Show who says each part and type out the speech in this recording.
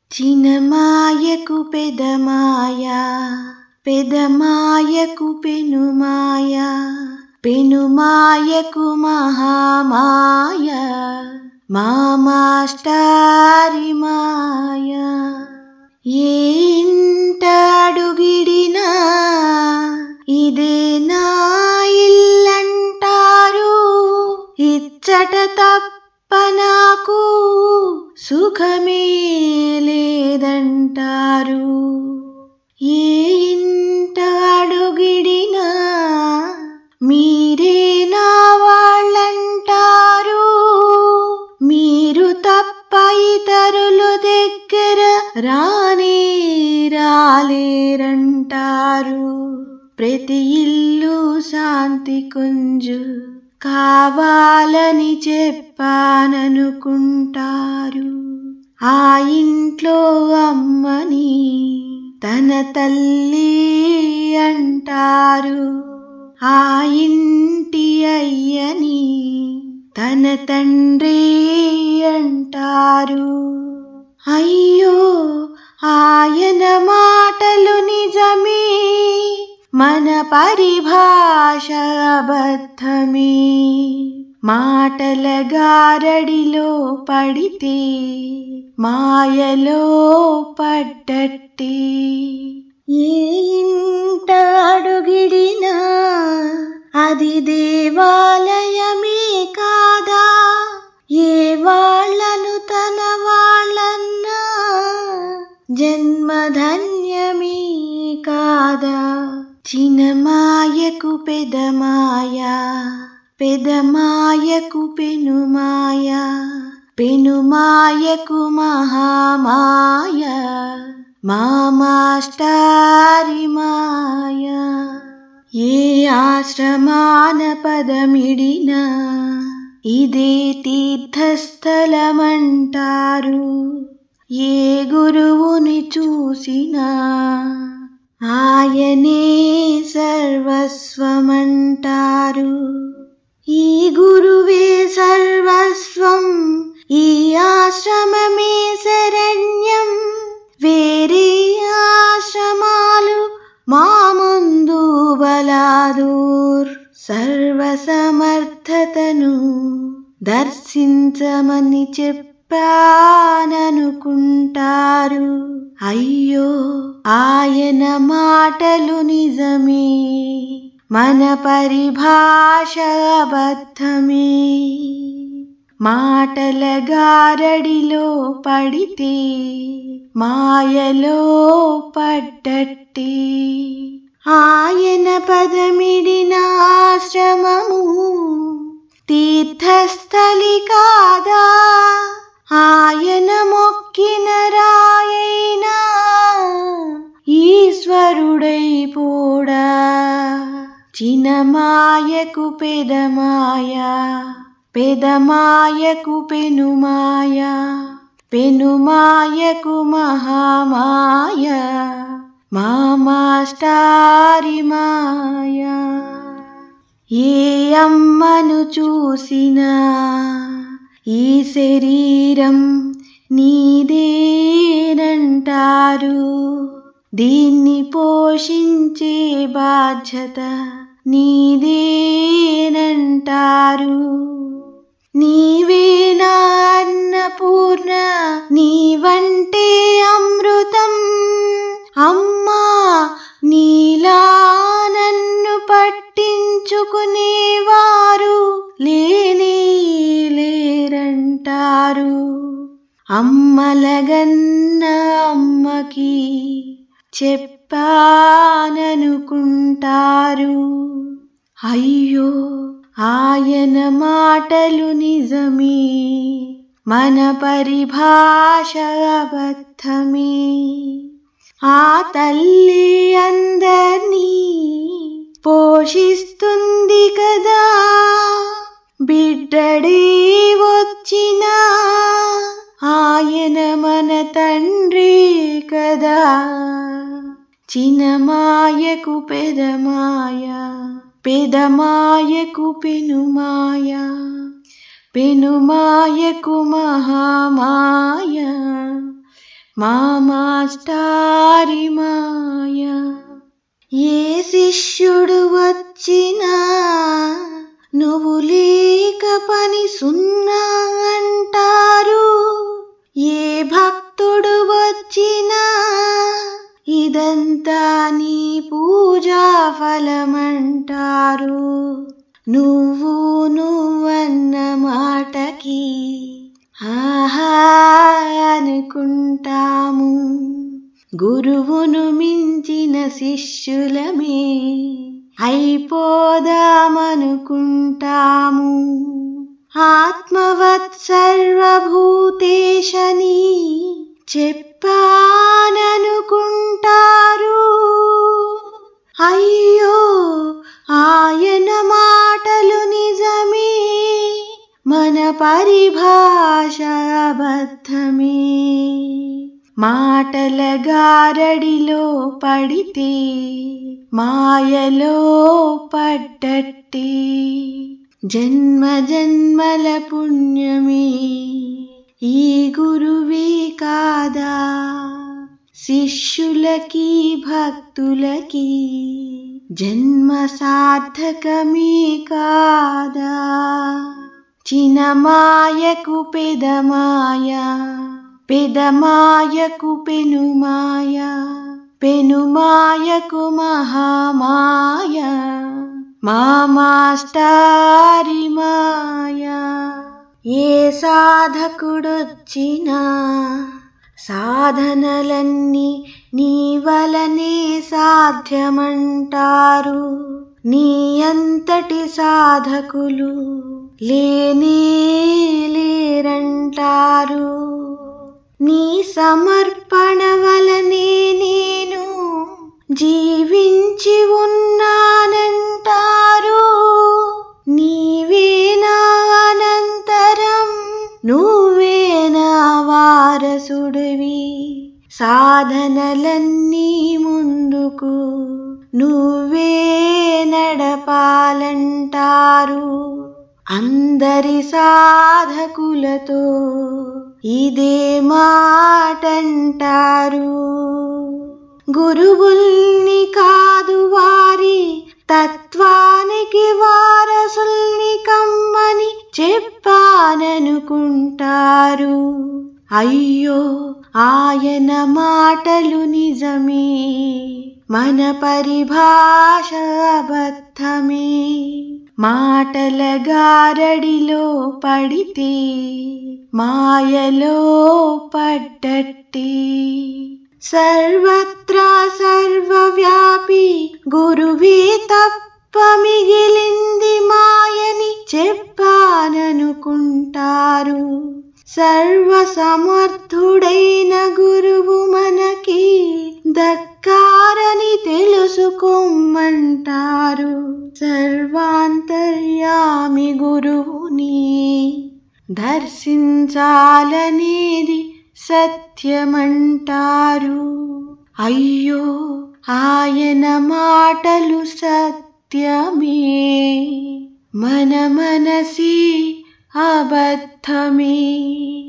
Speaker 1: చినమాయకు పెదమాయ పెదమాయకు పెనుమాయ పెనుమాయకు మహామాయ మా మాస్టారి మాయ ఏ ఇంట అడుగిడినా ఇదే నా ఇల్లంటారు ఇచ్చట తప్ప నాకు సుఖమే లేదంటారు ఏ ఇంట అడుగిడినా మీరే నా వాళ్ళంటారు మీరు తప్ప ఇతరులు దగ్గర రానే రాలేరంటారు ప్రతి ఇల్లు శాంతి కుంజు కావాలని చెప్పాననుకుంటారు ఆ ఇంట్లో అమ్మని తన తల్లి అంటారు ఆ ఇంటి అయ్యని తన తండ్రి అంటారు అయ్యో ఆయన మాటలు నిజమే మన పరిభాష అబద్ధమే మాటల గారడిలో పడితే మాయలో పడ్డట్టే ఏ ఇంట అడుగిడినా అది దేవాలయమే కాదా ఏ వాళ్ళను తన వాళ్ళన్నా జన్మధన్యమే కాదా చినమాయకు పెదమాయ పెదమాయకు పెనుమాయ పెనుమాయకు మహామాయ మా మాస్టారి మాయ ఏ ఆశ్రమాన పదమిడినా ఇదే తీర్థస్థలమంటారు ఏ గురువుని చూసినా ఆయనే సర్వస్వమంటారు ఈ గురువే సర్వస్వం ఈ ఆశ్రమమే శరణ్యం వేరే ఆశ్రమాలు మా ముందు బలాదూర్ సర్వసమర్థతను దర్శించమని చెప్పాననుకుంటారు అయ్యో ఆయన మాటలు నిజమే మన పరిభాష అబద్ధమే మాటల గారడిలో పడితే మాయలో పడ్డట్టే ఆయన పదమిడిన ఆశ్రమము తీర్థస్థలి కాదా ఆయన మొక్కిన రాయైనా ఈశ్వరుడైపోడా చినమాయకు పెదమాయ పెదమాయకు పెనుమాయ పెనుమాయకు మహామాయ మా మాస్టారి మాయ ఏ అమ్మను చూసినా ఈ శరీరం నీదేనంటారు దీన్ని పోషించే బాధ్యత నీదేనంటారు నీవే నా అన్నపూర్ణ నీవంటే అమృతం అమ్మా నీలా నన్ను పట్టించుకునేవారు లేనే లేరంటారు అమ్మలగన్న అమ్మకి చెప్పాననుకుంటారు అయ్యో ఆయన మాటలు నిజమే మన పరిభాష అబద్ధమే ఆ తల్లి అందర్నీ పోషిస్తుంది కదా బిడ్డడే వచ్చినా ఆయన మన తండ్రి కదా చినమాయకు పెదమాయ పెదమాయకు పెనుమాయ పెనుమాయకు మహామాయ మా మాస్టారి మాయ ఏ శిష్యుడు వచ్చినా నువ్వు లేక పని సున్నా అంటారు ఏ భక్తుడు వచ్చినా ఇదంతా నీ పూజా ఫలమంటారు నువ్వు నువ్వన్న మాటకి ఆహా అనుకుంటాము గురువును మించిన శిష్యులమే అయిపోదామనుకుంటాము ఆత్మవత్ సర్వభూతేశని చెప్పాననుకుంటారు అయ్యో ఆయన మాటలు నిజమే మన పరిభాష అబద్ధమే మాటల గారడిలో పడితే మాయలో పడ్డట్టే జన్మ జన్మల పుణ్యమే ఈ గురువే కాదా శిష్యులకి భక్తులకి జన్మ సార్థకమే కాదా చినమాయకు పెదమాయ పెదమాయకు పెనుమాయ పెనుమాయకు మహామాయ మా మాస్టారి మాయ ఏ సాధకుడొచ్చినా సాధనలన్నీ నీ వలనే సాధ్యమంటారు నీ అంతటి సాధకులు లేనే లేరంటారు నీ సమర్పణ వలనే నేను జీవించి ఉన్నానంటారు నీవే నా అనంతరం నువ్వే నా వారసుడివి సాధనలన్నీ ముందుకు నువ్వే నడపాలంటారు అందరి సాధకులతో ఇదే మాటంటారు గురువుల్ని కాదు వారి తత్వానికి వారసుల్ని కమ్మని చెప్పాననుకుంటారు అయ్యో ఆయన మాటలు నిజమే మన పరిభాష అబద్ధమే మాటల గారడిలో పడితే మాయలో పడ్డట్టే సర్వత్రా సర్వవ్యాపి గురువే తప్ప మిగిలింది మాయని చెప్పాననుకుంటారు సర్వసమర్థుడైన గురువు మనకి దక్కారని తెలుసుకోమంటారు సర్వాంతర్యామి గురువుని దర్శించాలనేది సత్యమంటారు అయ్యో ఆయన మాటలు సత్యమే మన మనసి అబద్ధమే